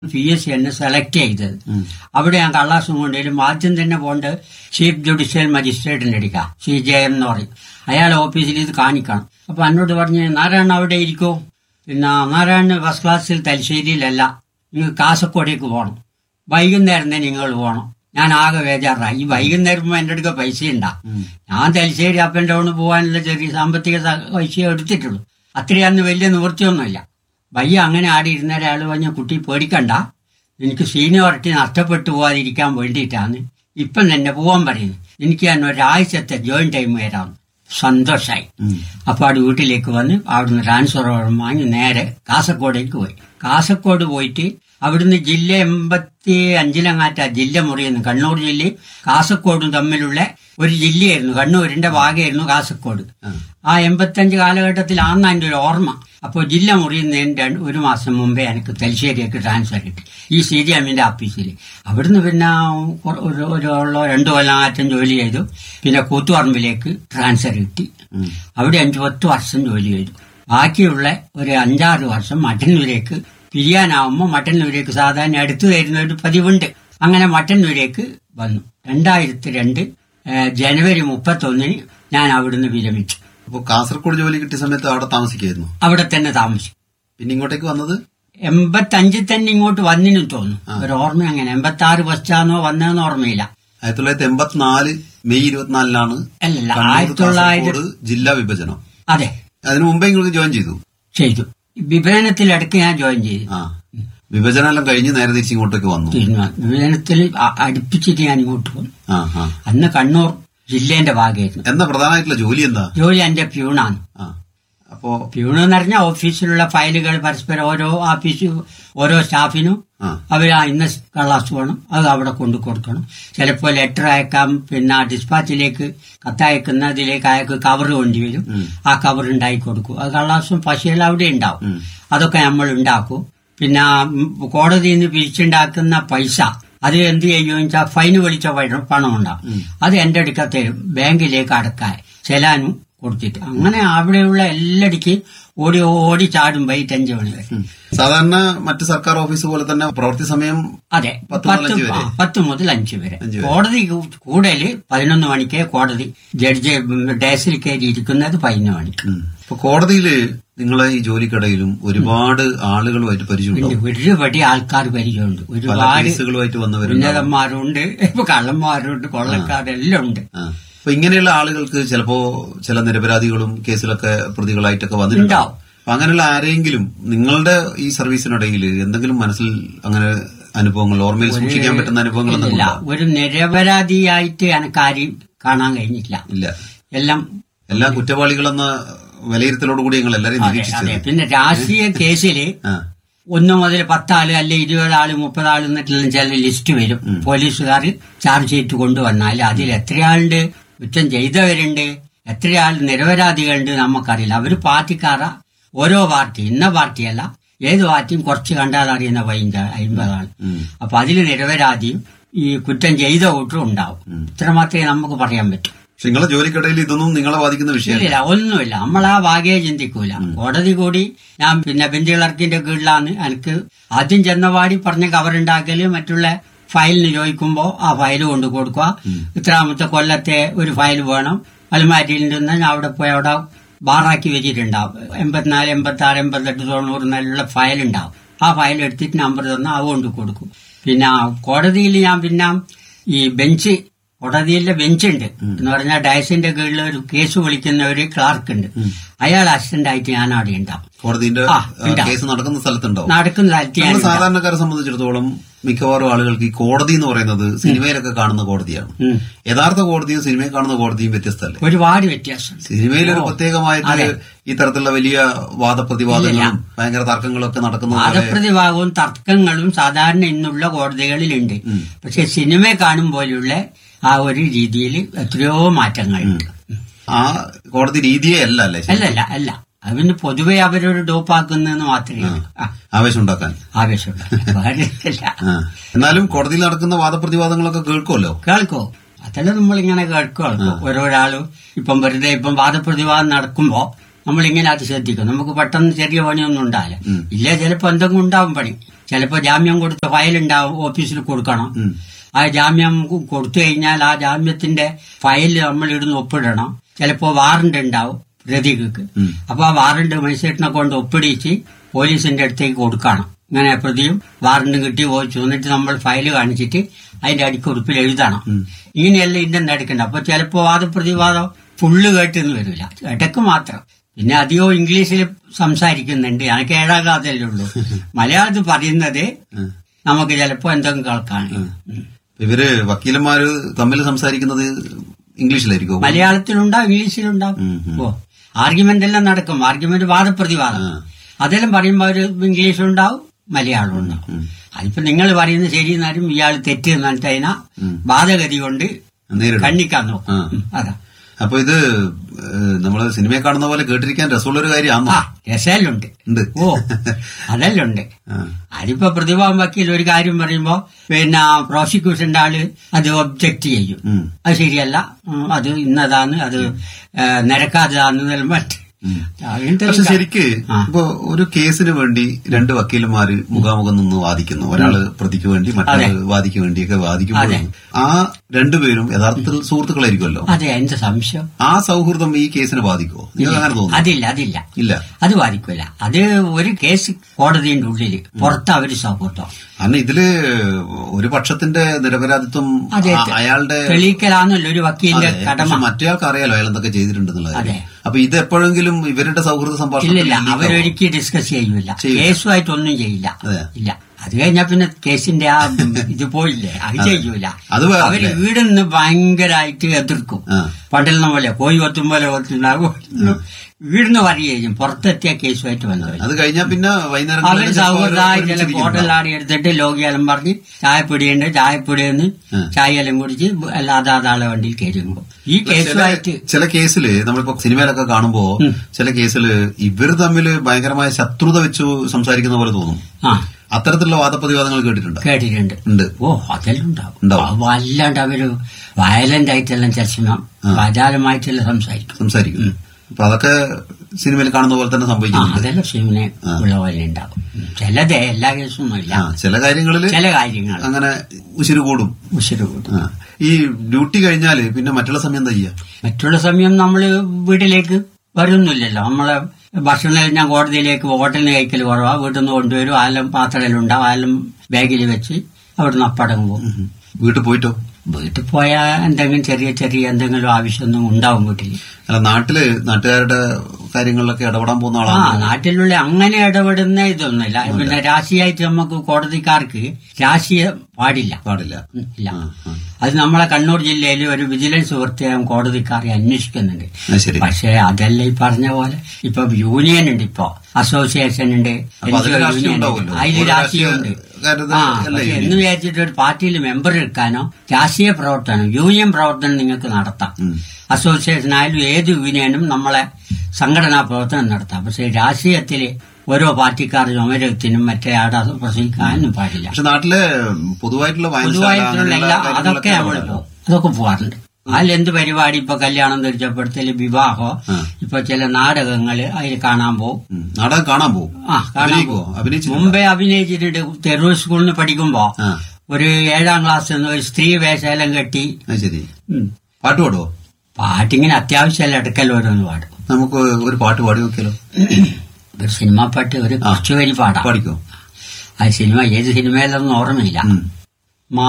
P S C എന്നെ select ചെയ്തത് അവിടെ ഞാൻ കള്ളാസും കൊണ്ടുവരും ആദ്യം തന്നെ പോണ്ട് ചീഫ് ജുഡീഷ്യൽ മജിസ്ട്രേറ്റിന്റെ അടുക്ക സി ജെ എം എന്ന് പറയും അയാൾ ഓഫീസിൽ ഇത് കാണിക്കണം അപ്പൊ എന്നോട് പറഞ്ഞ് നാരായണ അവിടെ ഇരിക്കോ പിന്നെ നാരായണ ഫസ്റ്റ് ക്ലാസ്സിൽ തലശ്ശേരിയിലല്ല നിങ്ങൾ കാസർഗോഡേക്ക് പോകണം വൈകുന്നേരം തന്നെ നിങ്ങൾ പോകണം ഞാൻ ആകെ ബേജാറായി ഈ വൈകുന്നേരം പോകുമ്പോൾ എൻ്റെ അടുക്ക പൈസ ഉണ്ടാ ഞാൻ തലശ്ശേരി അപ്പ് ആൻഡ് ഡൗൺ പോകാനുള്ള ചെറിയ സാമ്പത്തിക സ- പൈസ എടുത്തിട്ടുള്ളൂ അത്രയൊന്നും വലിയ നിവൃത്തിയൊന്നുമില്ല വയ്യ അങ്ങനെ ആടി ഇരുന്ന ഒരാൾ പറഞ്ഞ കുട്ടി പേടിക്കണ്ട എനിക്ക് സീനിയോറിറ്റി നഷ്ടപ്പെട്ടു പോകാതിരിക്കാൻ വേണ്ടിയിട്ടാണ് ഇപ്പം തന്നെ പോകാൻ പറയുന്നത് എനിക്ക് ഞാൻ ഒരാഴ്ചത്തെ ജോയിൻ ടൈം വരാം സന്തോഷായി അപ്പൊ അവിടെ വീട്ടിലേക്ക് വന്ന് അവിടുന്ന് ട്രാൻസ്ഫർ വാങ്ങി നേരെ കാസർഗോഡേക്ക് പോയി കാസർഗോഡ് പോയിട്ട് അവിടുന്ന് ജില്ല എൺപത്തി അഞ്ചിലങ്ങാറ്റ ജില്ല മുറിയുന്നു കണ്ണൂർ ജില്ലയും കാസർഗോഡും തമ്മിലുള്ള ഒരു ജില്ലയായിരുന്നു കണ്ണൂരിന്റെ ഭാഗമായിരുന്നു കാസർഗോഡ് ആ എൺപത്തഞ്ച് കാലഘട്ടത്തിലാണെന്ന് എൻ്റെ ഒരു ഓർമ്മ അപ്പോൾ ജില്ല മുറിയുന്നതിന് രണ്ട് ഒരു മാസം മുമ്പേ എനിക്ക് തലശ്ശേരിയൊക്കെ ട്രാൻസ്ഫർ കിട്ടി ഈ സി ഡി എമ്മിന്റെ ഓഫീസിൽ അവിടുന്ന് പിന്നെ കൊ- ഒരു ഒരു കൊല്ലോ രണ്ടു കൊല്ലം ആറ്റം ജോലി ചെയ്തു പിന്നെ കൂത്തുപറമ്പിലേക്ക് ട്രാൻസ്ഫർ കിട്ടി അവിടെ അഞ്ചു പത്ത് വർഷം ജോലി ചെയ്തു ബാക്കിയുള്ള ഒരു അഞ്ചാറ് വർഷം മട്ടന്നൂരേക്ക് പിരിയാനാവുമ്പോൾ മട്ടന്നൂരേക്ക് സാധാരണ അടുത്തു തരുന്ന ഒരു പതിവുണ്ട് അങ്ങനെ മട്ടന്നൂരേക്ക് വന്നു രണ്ടായിരത്തി രണ്ട് ഏഹ്, ജനുവരി മുപ്പത്തൊന്നിന് ഞാൻ അവിടുന്ന് വിരമിച്ചു അപ്പോൾ കാസർഗോഡ് ജോലി കിട്ടിയ സമയത്ത് അവിടെ താമസിക്കായിരുന്നു അവിടെ തന്നെ താമസിച്ചു പിന്നെ ഇങ്ങോട്ടേക്ക് വന്നത് എൺപത്തഞ്ചിൽ തന്നെ ഇങ്ങോട്ട് വന്നിനും തോന്നുന്നു ഒരു ഓർമ്മ അങ്ങനെ എൺപത്തി ആറ് ബസ്റ്റാന്നോ വന്നതെന്ന് ഓർമ്മയില്ല ആയിരത്തി തൊള്ളായിരത്തി എൺപത്തിനാല് മെയ് ഇരുപത്തിനാലിനാണ് അല്ലല്ല കണ്ണൂർ, ആയിരത്തി തൊള്ളായിരത്തി കാസർഗോഡ് ജില്ലാ വിഭജനം അതെ അതിനു മുമ്പേ ഇങ്ങോട്ട് ജോയിൻ ചെയ്തു ചെയ്തു വിഭജനത്തിലടക്ക് ഞാൻ ജോയിൻ ചെയ്തു ആ വിഭജനം എല്ലാം കഴിഞ്ഞ് നേരെ തിരിച്ച് ഇങ്ങോട്ടേക്ക് വന്നു തീരുമാനം വിഭജനത്തിൽ അ- അടുപ്പിച്ചിട്ട് ഞാൻ ഇങ്ങോട്ട് പോകും ആ ആ അന്ന് കണ്ണൂർ ജില്ലേന്റെ ഭാഗമായിരുന്നു എന്താ പ്രധാനമായിട്ടുള്ള ജോലി എന്താ ജോലി എന്റെ പ്യൂണാണ് ആ അപ്പോ പ്യൂൺ എന്ന് പറഞ്ഞാൽ ഓഫീസിലുള്ള ഫയലുകൾ പരസ്പരം ഓരോ ഓഫീസ് ഓരോ സ്റ്റാഫിനും ആ അവർ ആ ഇന്ന കള്ളാസ് വേണം അത് അവിടെ കൊണ്ടു കൊടുക്കണം ചിലപ്പോൾ ലെറ്റർ അയക്കാം പിന്നെ ഡിസ്പാച്ചിലേക്ക് കത്തയക്കുന്നതിലേക്ക് അയക്ക് കവർ കൊണ്ടുവരും ആ കവർ ഉണ്ടാക്കി കൊടുക്കും അത് കള്ളാസും പശയെല്ലാം അവിടെ ഉണ്ടാവും അതൊക്കെ നമ്മൾ ഉണ്ടാക്കും പിന്നെ ഉം, കോടതിയിൽ നിന്ന് പിരിച്ചുണ്ടാക്കുന്ന പൈസ അത് എന്ത് ചെയ്യുമെന്ന് വെച്ചാൽ ഫൈന് വിളിച്ച പണം- പണം ഉണ്ടാവും അത് എന്റെ അടുക്ക തരും ബാങ്കിലേക്ക് അടക്കാൻ ചെലാനും കൊടുത്തിട്ട് അങ്ങനെ അവിടെയുള്ള എല്ലാടിക്ക് ഓടി ഓടി ചാടും വൈകിട്ട് അഞ്ചു മണി വരെ സാധാരണ മറ്റ് സർക്കാർ ഓഫീസ് പോലെ തന്നെ പ്രവൃത്തി സമയം അതെ പത്ത് മുതൽ പത്ത് അഞ്ച് വരെ. ആ, പത്ത് മുതൽ അഞ്ച് വരെ അഞ്ച് വരെ. കോടതി കൂടുതൽ പതിനൊന്ന് മണിക്ക് കോടതി ജഡ്ജ് ഡേസിൽ കയറി ഇരിക്കുന്നത് പതിനൊന്ന് മണിക്ക് ഉം. ഇപ്പൊ കോടതിയില് നിങ്ങളെ ഈ ജോലിക്കിടയിലും ഒരുപാട് ആളുകളുമായിട്ട് പിന്നെ പരിചയമുണ്ടാവും ഒരുപടി ആൾക്കാർ പരിചയമുണ്ട് പല ഒരുപാട് കേസുകളുമായിട്ട് വന്നവരുണ്ടാവും ഉന്നതന്മാരുണ്ട് ഇപ്പൊ കള്ളന്മാരുണ്ട് കൊള്ളക്കാരെല്ലാം ഉണ്ട് ആ. അപ്പൊ ഇങ്ങനെയുള്ള ആളുകൾക്ക് ചിലപ്പോ ചില നിരപരാധികളും കേസിലൊക്കെ പ്രതികളായിട്ടൊക്കെ വന്നിട്ടുണ്ടാവും ഉണ്ടാവും. അപ്പൊ അങ്ങനെയുള്ള ആരെങ്കിലും നിങ്ങളുടെ ഈ സർവീസിനിടയിൽ എന്തെങ്കിലും മനസ്സിൽ അങ്ങനെ അനുഭവങ്ങൾ ഓർമ്മയിൽ സൂക്ഷിക്കാൻ പറ്റുന്ന അനുഭവങ്ങൾ ഇല്ല എന്തെങ്കിലും ഒരു നിരപരാധിയായിട്ട് എനക്കാരെയും കാണാൻ കഴിഞ്ഞില്ല ഇല്ല എല്ലാം എല്ലാ കുറ്റവാളികളെന്ന വിലയിരുത്തലോടുകൂടി ഞങ്ങൾ എല്ലാവരെയും അതെ അതെ നിരീക്ഷിച്ചത് പിന്നെ രാഷ്ട്രീയ കേസില് ആ ഒന്ന് മുതൽ പത്താള് അല്ലെ ഇരുപതാള് മുപ്പതാള് എന്നിട്ടുള്ള ചില ലിസ്റ്റ് വരും പോലീസുകാർ ചാർജ് ചെയ്ത് കൊണ്ടുവന്നാൽ അതിൽ എത്രയാളുണ്ട് കുറ്റം ചെയ്തവരുണ്ട് എത്രയാൾ നിരപരാധികളുണ്ട് നമുക്കറിയില്ല അവര് പാർട്ടിക്കാരാ ഓരോ പാർട്ടി ഇന്ന പാർട്ടിയല്ല ഏത് പാർട്ടിയും കുറച്ച് കണ്ടാൽ അറിയുന്ന പതിനഞ്ച് അമ്പതാണ് അപ്പൊ അതിൽ നിരപരാധിയും ഈ കുറ്റം ചെയ്ത കൂട്ടും ഉണ്ടാവും ഇത്ര മാത്രമേ നമുക്ക് പറയാൻ പറ്റൂ പക്ഷെ നിങ്ങളെ ജോലിക്കിടയിൽ ഇതൊന്നും നിങ്ങളെ ബാധിക്കുന്ന വിഷയമല്ല ഇല്ല ഒന്നുമില്ല നമ്മൾ ആ ഭാഗ്യേ ചിന്തിക്കൂല കോടതി കൂടി ഞാൻ പിന്നെ ബെഞ്ച് ക്ലർക്കിന്റെ കീഴിലാണ് എനിക്ക് ആദ്യം ചെന്നപാടി പറഞ്ഞ കവറുണ്ടാക്കല് മറ്റുള്ള ഫയലിന് ചോദിക്കുമ്പോ ആ ഫയൽ കൊണ്ട് കൊടുക്കുക ഇത്രാമത്തെ കൊല്ലത്തെ ഒരു ഫയൽ വേണം അൽമാരിയിൽ നിന്ന് ഞാൻ അവിടെ പോയി അവിടെ ബാറാക്കി വെച്ചിട്ടുണ്ടാവും എൺപത്തിനാല് എൺപത്തി ആറ് എൺപത്തെട്ട് തൊണ്ണൂറ് നല്ല ഫയൽ ഉണ്ടാവും ആ ഫയൽ എടുത്തിട്ട് നമ്പർ തന്നാൽ അത് കൊണ്ട് കൊടുക്കും പിന്നെ കോടതിയിൽ ഞാൻ പിന്നെ ഈ ബെഞ്ച് കോടതിയിലെ ബെഞ്ചുണ്ട് എന്ന് പറഞ്ഞാൽ ഡയസിന്റെ കീഴിൽ ഒരു കേസ് വിളിക്കുന്ന ഒരു ക്ലാർക്ക് ഉണ്ട് അയാൾ അസിസ്റ്റന്റ് ആയിട്ട് ഞാൻ അവിടെ ഉണ്ടാവും കോടതിന്റെ ആ, ആ, ഉണ്ടാവും. കേസ് നടക്കുന്ന സ്ഥലത്തുണ്ടാവും നടക്കുന്ന സ്ഥലത്ത് ഞാൻ നമ്മൾ ഉണ്ടാവും. സാധാരണക്കാരെ സംബന്ധിച്ചിടത്തോളം മിക്കവാറും ആളുകൾക്ക് ഈ കോടതി എന്ന് പറയുന്നത് സിനിമയിലൊക്കെ കാണുന്ന കോടതിയാണ് ഉം. യഥാർത്ഥ കോടതിയും സിനിമയിൽ കാണുന്ന കോടതിയും വ്യത്യസ്തല്ലേ ഒരുപാട് വ്യത്യാസമുണ്ട് സിനിമയിൽ ഒരു ഓ, പ്രത്യേകമായിട്ട് അതെ. ഈ തരത്തിലുള്ള വലിയ വാദപ്രതിവാദങ്ങളും ഭയങ്കര തർക്കങ്ങളൊക്കെ നടക്കുന്നത് പോലെ വാദപ്രതിഭാഗവും തർക്കങ്ങളും സാധാരണ ഇന്നുള്ള കോടതികളിലുണ്ട് പക്ഷെ സിനിമ കാണും പോലുള്ള ആ ഒരു രീതിയിൽ എത്രയോ മാറ്റങ്ങളുണ്ട് ആ കോടതി രീതിയേ അല്ല അല്ലേ ശരി? അല്ലല്ല അല്ല അത് പിന്നെ പൊതുവെ അവരൊരു ഡോപ്പാക്കുന്നതെന്ന് മാത്രമേ ഉള്ളൂ. ആ, ആവേശം ഉണ്ടാക്കാൻ ആവേശമുണ്ട് വേറെ ഇല്ല ആ. എന്നാലും കോടതിയിൽ നടക്കുന്ന വാദപ്രതിവാദങ്ങളൊക്കെ കേൾക്കുമല്ലോ കേൾക്കോ അതല്ല നമ്മളിങ്ങനെ കേൾക്കുമല്ലോ ഓരോരാളും ഇപ്പം വെറുതെ ഇപ്പം വാദപ്രതിവാദം നടക്കുമ്പോ നമ്മളിങ്ങനെ അത് ശ്രദ്ധിക്കും നമുക്ക് പെട്ടെന്ന് ചെറിയ പണിയൊന്നും ഉണ്ടാവില്ല ഇല്ല ചിലപ്പോ എന്തെങ്കിലും ഉണ്ടാവും പണി ചിലപ്പോ ജാമ്യം കൊടുത്ത ഫയൽ ഉണ്ടാവും ഓഫീസിൽ കൊടുക്കണം ഉം. ആ ജാമ്യം കൊ- കൊടുത്തു കഴിഞ്ഞാൽ ആ ജാമ്യത്തിന്റെ ഫയൽ നമ്മൾ ഇടുന്ന് ഒപ്പിടണം ചിലപ്പോ വാറണ്ട് ഉണ്ടാവും പ്രതികൾക്ക് ഉം. അപ്പൊ ആ വാറണ്ട് മജിസ്ട്രേറ്റിനെ കൊണ്ട് ഒപ്പിടിച്ച് പോലീസിന്റെ അടുത്തേക്ക് കൊടുക്കണം ഇങ്ങനെ പ്രതിയും വാറണ്ട് കിട്ടി പോയിച്ചു എന്നിട്ട് നമ്മൾ ഫയൽ കാണിച്ചിട്ട് അതിന്റെ അടിക്കുറിപ്പിൽ എഴുതണം ഇങ്ങനെയല്ല ഇതിന്റെ നടക്കണ്ട അപ്പൊ ചിലപ്പോ വാദപ്രതിവാദം ഫുള്ള് കേട്ടെന്ന് വരില്ല ഇടക്ക് മാത്രം പിന്നെ അധികവും ഇംഗ്ലീഷിൽ സംസാരിക്കുന്നുണ്ട് എനിക്ക് ഏഴാം ക്ലാസ്സിലേ ഉള്ളൂ മലയാളത്തിൽ പറയുന്നത് നമുക്ക് ചിലപ്പോ എന്തെങ്കിലും കേൾക്കാൻ ഉം. ഇവര് വക്കീലന്മാര് തമ്മിൽ സംസാരിക്കുന്നത് ഇംഗ്ലീഷിലായിരിക്കും മലയാളത്തിലുണ്ടാവും ഇംഗ്ലീഷിലുണ്ടാവും ഉം, ഉം. ഓ ആർഗ്യുമെന്റ് എല്ലാം നടക്കും ആർഗ്യുമെന്റ് വാദപ്രതിവാദം ആ. അതെല്ലാം പറയുമ്പോ ഒരു ഇംഗ്ലീഷ് ഉണ്ടാവും മലയാളം ഉണ്ടാവും ഉം. അതിപ്പോ നിങ്ങൾ പറയുന്നത് ശരി എന്നാലും ഇയാൾ തെറ്റ് എന്നിട്ട് അതിനാ ബാധഗതി കൊണ്ട് നേരിടും കണ്ണിക്കാൻ നോക്കും ആ. ഉം, അതാ അപ്പൊ ഇത് ഏഹ്, നമ്മള് സിനിമയെ കാണുന്ന പോലെ കേട്ടിരിക്കാൻ രസമുള്ള ഒരു കാര്യമാണോ ആ രസലുണ്ട് ഉണ്ട് ഓ അതെല്ലാം ഉണ്ട് ആ. അതിപ്പോ പ്രതിഭാം വക്കീൽ ഒരു കാര്യം പറയുമ്പോ പിന്നെ പ്രോസിക്യൂഷന്റെ ആള് അത് ഒബ്ജക്ട് ചെയ്യും ഉം. അത് ശരിയല്ല ഉം, അത് ഇന്നതാണ് അത് ഏ, നിരക്കാത്തതാണെന്നെല്ലാം മറ്റ് അങ്ങനത്തെ പക്ഷെ ഒരു കാ- ശരിക്ക് ആ. ഇപ്പൊ ഒരു കേസിന് വേണ്ടി രണ്ട് വക്കീലന്മാര് മുഖാമുഖം നിന്ന് വാദിക്കുന്നു ഒരാള് പ്രതിക്ക് വേണ്ടി മറ്റൊരാള് വാദിക്ക് വേണ്ടിയൊക്കെ വാദിക്കുമ്പോൾ അതെ. ആ രണ്ടുപേരും യഥാർത്ഥത്തിൽ സുഹൃത്തുക്കളായിരിക്കുമല്ലോ അതെ എന്ത് സംശയം ആ സൗഹൃദം ഈ കേസിന് ബാധിക്കുമോ നിങ്ങൾക്ക് അങ്ങനെ തോന്നുന്നു അതില്ല അതില്ല ഇല്ല അത് ബാധിക്കില്ല അത് ഒരു കേസ് കോടതിയുടെ ഉള്ളില് പുറത്ത് അവര് സൗഹൃദം കാരണം ഇതില് ഒരു പക്ഷത്തിന്റെ നിരപരാധിത്വം അതെ ആ- അയാളുടെ തെളിയിക്കലാന്നല്ലോ ഒരു വക്കീലിന്റെ അതെ, കടമ പക്ഷെ മറ്റേയാൾക്ക് അറിയാലോ അയാൾ എന്തൊക്കെ ചെയ്തിട്ടുണ്ടെന്നുള്ളത് അതെ. അപ്പൊ ഇത് എപ്പോഴെങ്കിലും ഇവരുടെ സൗഹൃദ സംഭാഷണം ഇല്ലില്ല അവരൊരിക്കലും ഡിസ്കസ് ചെയ്യൂല ചെയ്യൂല. കേസുമായിട്ടൊന്നും ചെയ്യില്ല അതെ. ഇല്ല അത് കഴിഞ്ഞാ പിന്നെ കേസിന്റെ ആ ഇത് പോയില്ലേ അത് ചെയ്യൂല അത് വേറെ അവര് അല്ലേ? വീടിന്ന് ഭയങ്കരമായിട്ട് എതിർക്കും ആ. പണ്ടെന്ന പോലെ കോഴി കൊത്തും പോലെ കൊത്തുണ്ടാകും വീടിന്ന് പറയുകയും പുറത്തെത്തിയ കേസുമായിട്ട് വന്നവര് അത് കഴിഞ്ഞാൽ പിന്നെ വൈകുന്നേരം അവര് സൗഹൃദമായി ചില ഹോട്ടലാടി എടുത്തിട്ട് ലോകിയാലും പറഞ്ഞ് ചായപ്പൊടിയുണ്ട് ചായപ്പൊടിയെന്ന് ചായയെല്ലാം കുടിച്ച് അല്ലാതെ അതാളെ വണ്ടിയിൽ കയറുമ്പോ ഈ കേസുമായിട്ട് ചില കേസില് നമ്മളിപ്പോ സിനിമയിലൊക്കെ കാണുമ്പോ ചില കേസില് ഇവർ തമ്മിൽ ഭയങ്കരമായ ശത്രുത വെച്ച് സംസാരിക്കുന്ന പോലെ തോന്നും ആ അത്തരത്തിലുള്ള വാദപ്രതിവാദങ്ങൾ കേട്ടിട്ടുണ്ട് കേട്ടിട്ടുണ്ട് ഉണ്ട് ഓ അതെല്ലാം ഉണ്ടാവും ഉണ്ടാവും. അത് വല്ലാണ്ട് അവര് വയലന്റ് ആയിട്ടെല്ലാം ചർച്ച വാചാലമായിട്ടെല്ലാം സംസാരിക്കും സംസാരിക്കും അപ്പൊ അതൊക്കെ സിനിമയിൽ കാണുന്ന പോലെ തന്നെ ആ സംഭവിക്കുന്നുണ്ട് അതെല്ലാം സിനിമനെ ഉള്ള പോലെ ഉണ്ടാവും ചിലത് എല്ലാ കേസൊന്നും ഇല്ല ആ ചില കാര്യങ്ങളില് ചില കാര്യങ്ങൾ അങ്ങനെ ഉശിര് കൂടും ഉശിര് കൂടും ആ. ഈ ഡ്യൂട്ടി കഴിഞ്ഞാല് പിന്നെ മറ്റുള്ള സമയം എന്താ ചെയ്യാ മറ്റുള്ള സമയം നമ്മള് വീട്ടിലേക്ക് വരുന്നില്ലല്ലോ നമ്മളെ ഭക്ഷണം ഞാൻ കോടതിയിലേക്ക് ഹോട്ടലിൽ നിന്ന് കഴിക്കൽ കുറവാ വീട്ടിൽ നിന്ന് കൊണ്ടുവരും ആലും പാത്രയിലുണ്ടാവും ആലും ബാഗിൽ വെച്ച് അവിടുന്ന് അപ്പടങ്ങ് പോകും വീട്ടിൽ പോയിട്ടോ വീട്ടിൽ പോയാൽ എന്തെങ്കിലും ചെറിയ ചെറിയ എന്തെങ്കിലും ആവശ്യമൊന്നും ഉണ്ടാവും വീട്ടിൽ അല്ല നാട്ടില് നാട്ടുകാരുടെ കാര്യങ്ങളിലൊക്കെ ഇടപെടാൻ പോകുന്ന ആ ആളാണ് നാട്ടിലുള്ള അങ്ങനെ ഇടപെടുന്ന ഇതൊന്നുമില്ല പിന്നെ രാഷ്ട്രീയമായിട്ട് നമുക്ക് കോടതിക്കാർക്ക് രാഷ്ട്രീയം പാടില്ല പാടില്ല ഉം, ഇല്ല ആ, ആ. അത് നമ്മളെ കണ്ണൂർ ജില്ലയിൽ ഒരു വിജിലൻസ് വൃത്തിയായും കോടതിക്കാരെ അന്വേഷിക്കുന്നുണ്ട് അത് ശരി പക്ഷേ അതല്ല ഈ പറഞ്ഞ പോലെ ഇപ്പൊ യൂണിയൻ ഉണ്ട് ഇപ്പൊ അസോസിയേഷൻ ഉണ്ട് അപ്പൊ അതില് NGO രാഷ്ട്രീയം യൂണിയൻ ഉണ്ട്. ഉണ്ടാവുമല്ലോ. അതില് ഓരോ രാഷ്ട്രീയമുണ്ട് രാഷ്ട്രീയക്കാരുടെ ആ അല്ലേ പക്ഷെ യൂണിയൻ? എന്ന് വിചാരിച്ചിട്ട് ഒരു പാർട്ടിയിൽ മെമ്പർ എടുക്കാനോ രാഷ്ട്രീയ പ്രവർത്തനം യൂണിയൻ പ്രവർത്തനം നിങ്ങൾക്ക് നടത്താം ഉം. അസോസിയേഷൻ ആയാലും ഏത് യൂണിയനും നമ്മളെ സംഘടനാ പ്രവർത്തനം നടത്താം പക്ഷെ രാഷ്ട്രീയത്തില് ഓരോ പാർട്ടിക്കാർ ചുമരത്തിനും മറ്റേ ആടെ പ്രസംഗിക്കാനും പാടില്ല പക്ഷെ നാട്ടിലെ പൊതുവായിട്ടുള്ള വായനശാല പൊതുവായിട്ടുള്ള അങ്ങനെയുള്ള എല്ലാ കാര്യങ്ങളൊക്കെ അതൊക്കെ നമ്മൾ ഉണ്ടാവുമല്ലോ. പോകും അതൊക്കെ പോവാറുണ്ട് അതിലെന്ത് പരിപാടി ഇപ്പൊ കല്യാണം തിരിച്ചപ്പെടുത്തല് വിവാഹോ ആ. ഇപ്പൊ ചില നാടകങ്ങള് അതിൽ കാണാൻ പോകും ഉം. നാടകം കാണാൻ പോകും ആ കാണാൻ അഭിനയിക്കുവോ പോകും അഭിനയിച്ചിട്ടുണ്ടോ? മുമ്പേ അഭിനയിച്ചിട്ടുണ്ട് തെരൂർ സ്കൂളിൽ നിന്ന് പഠിക്കുമ്പോ ആ ഒരു ഏഴാം ക്ലാസ് ഒരു സ്ത്രീ വേഷമെല്ലാം കെട്ടി അത് ശരി ഉം, പാട്ട് പാടുവോ പാട്ടിങ്ങനെ അത്യാവശ്യമല്ല ഇടക്കൽ ഓരോന്ന് പാടും നമുക്ക് ഒരു പാട്ട് പാടി നോക്കിയാലോ ഒരു സിനിമാ പാട്ട് ഒരു കുറച്ചു പേര് പാടാം പാടിക്കോ ആ സിനിമ ഏത് സിനിമയിലൊന്നും ഓർമ്മയില്ല ഉം.